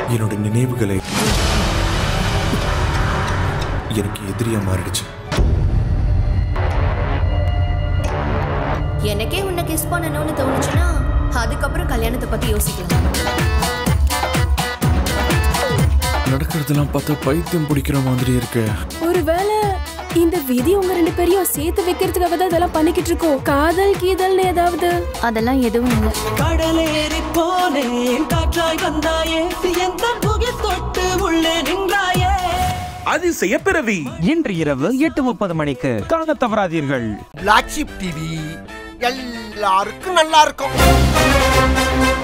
என்னோட நினைவுகளை எனக்கு எதிரியா மாறிடுச்சு எனக்கே உன்னை கிஸ் பண்ணணும்னு தோணுச்சுன்னா அதுக்கப்புறம் கல்யாணத்தை பத்தி யோசிக்கலாம் நடக்கிறதெல்லாம் பார்த்தா பைத்தியம் பிடிக்கிற மாதிரி இருக்கு ஒருவேளை இந்த விதி உங்க ரெண்டு பேரையும் சேர்த்து வைக்கிறதுக்காக தான் இதெல்லாம் பண்ணிக்கிட்டு இருக்கோம் காதல் கீதல்னு ஏதாவது அதெல்லாம் எதுவும் இல்லை கடலேறி போனேன் காற்றாய் வந்தாயே எந்த புகை தொட்டு உள்ளே நின்றாயே அதிசய பிறவி இன்று இரவு எட்டு முப்பது மணிக்கு காண தவறாதீர்கள் பிளாக் ஷிப் டிவி எல்லாருக்கும் நல்லா இருக்கும்